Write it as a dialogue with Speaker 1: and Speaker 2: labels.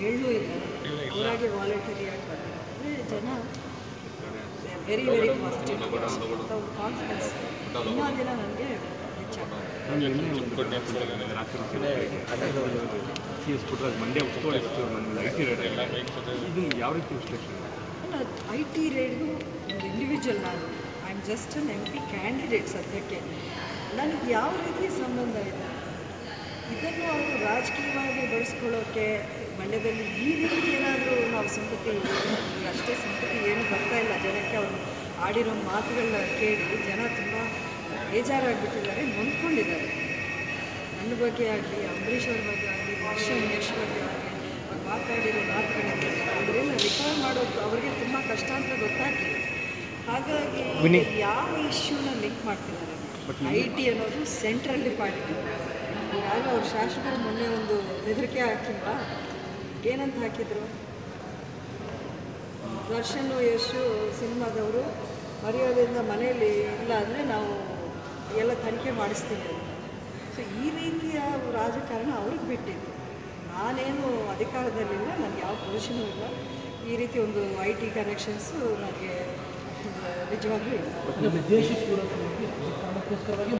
Speaker 1: ಹೇಳಲೂ ಇಲ್ಲ ಅವರಾಗಿ ವಾಲಂಟರಿಯಾಗಿ ಬರ್ತಾರೆ ಅಂದರೆ ಜನ ವೆರಿ ವೆರಿ ಪಾಸಿಟಿವ್ ಅವ್ರ ಕಾನ್ಫಿಡೆನ್ಸ್ ಇನ್ನೂ ದಿನ ನನಗೆ ಹೆಚ್ಚಾಗ್ತದೆ
Speaker 2: ಸಿ ಎಸ್ ಪುಟ್ಟರಾಜ್ ಮಂಡ್ಯ ಉಸ್ತುವಾರಿ ಸಚಿವರು ನನ್ನ ಐ ಟಿ ರೇಟ್ ಇದು ಯಾವ ರೀತಿ ವಿಶ್ಲೇಷಣೆ
Speaker 1: ಅಲ್ಲ ಐ ಟಿ ರೇಡ್ಗೂ ಒಂದು ಇಂಡಿವಿಜುವಲ್ ನಾನು I am just an M P candidate ಸದ್ಯಕ್ಕೆ ನನಗೆ ಯಾವ ರೀತಿ ಸಂಬಂಧ ಇದೆ ಇದನ್ನು ಅವರು ರಾಜಕೀಯವಾಗಿ ಬಳಸ್ಕೊಳ್ಳೋಕ್ಕೆ ಮಂಡ್ಯದಲ್ಲಿ ಈ ರೀತಿ ಏನಾದರೂ ನಾವು ಸಂಪತ್ತಿ ಈಗ ಅಷ್ಟೇ ಸಂಪತ್ತಿ ಏನು ಬರ್ತಾ ಇಲ್ಲ ಜನಕ್ಕೆ ಅವರು ಆಡಿರೋ ಮಾತುಗಳನ್ನ ಕೇಳಿ ಜನ ತುಂಬ ಬೇಜಾರಾಗ್ಬಿಟ್ಟಿದ್ದಾರೆ ನೊಂದ್ಕೊಂಡಿದ್ದಾರೆ ನನ್ನ ಬಗ್ಗೆ ಆಗಲಿ ಅಂಬರೀಷ್ ಅವ್ರ ಬಗ್ಗೆ ಆಗಲಿ ವರ್ಷ ಯಶ್ ಬಗ್ಗೆ ಆಗಲಿ ಅವ್ರು ಮಾತಾಡಿರೋ ಮಾತುಗಳಿದೆ ಅವರೆಲ್ಲ ರಿಕವರ್ ಮಾಡೋದು ಅವರಿಗೆ ತುಂಬ ಕಷ್ಟ ಅಂತ ಗೊತ್ತಾಗ್ತಿದೆ ಹಾಗಾಗಿ ಯಾವ ಇಶ್ಯೂನ ಲಿಂಕ್ ಮಾಡ್ತಿದ್ದಾರೆ ಐ ಟಿ ಅನ್ನೋದು ಸೆಂಟ್ರಲ್ ಡಿಪಾರ್ಟ್ಮೆಂಟ್ ಯಾರೋ ಅವ್ರ ಶಾಸಕರು ಮೊನ್ನೆ ಒಂದು ಬೆದರಿಕೆ ಹಾಕಿಲ್ವಾ ಏನಂತ ಹಾಕಿದ್ರು ದರ್ಶನ್ ಯಶು ಸಿನಿಮಾದವರು ಮರ್ಯಾದೆಯಿಂದ ಮನೆಯಲ್ಲಿ ಇಲ್ಲ ಅಂದರೆ ನಾವು ಎಲ್ಲ ತನಿಖೆ ಮಾಡಿಸ್ತೀವಿ ಅಂತ ಸೊ ಈ ರೀತಿಯ ರಾಜಕಾರಣ ಅವ್ರಿಗೆ ಬಿಟ್ಟಿದ್ದು ನಾನೇನು ಅಧಿಕಾರದಲ್ಲಿಲ್ಲ ನನಗೆ ಯಾವ ಪೊಸಿಷನೂ ಇಲ್ಲ ಈ ರೀತಿ ಒಂದು ಐ ಟಿ ಕನೆಕ್ಷನ್ಸು ನನಗೆ ನಿಜವಾಗ್ಲೂ ಇಲ್ಲ
Speaker 3: ದೇಶಕ್ಕೆ ಪೂರಕವಾಗಿ ಕಾರಣಕ್ಕೋಸ್ಕರವಾಗಿ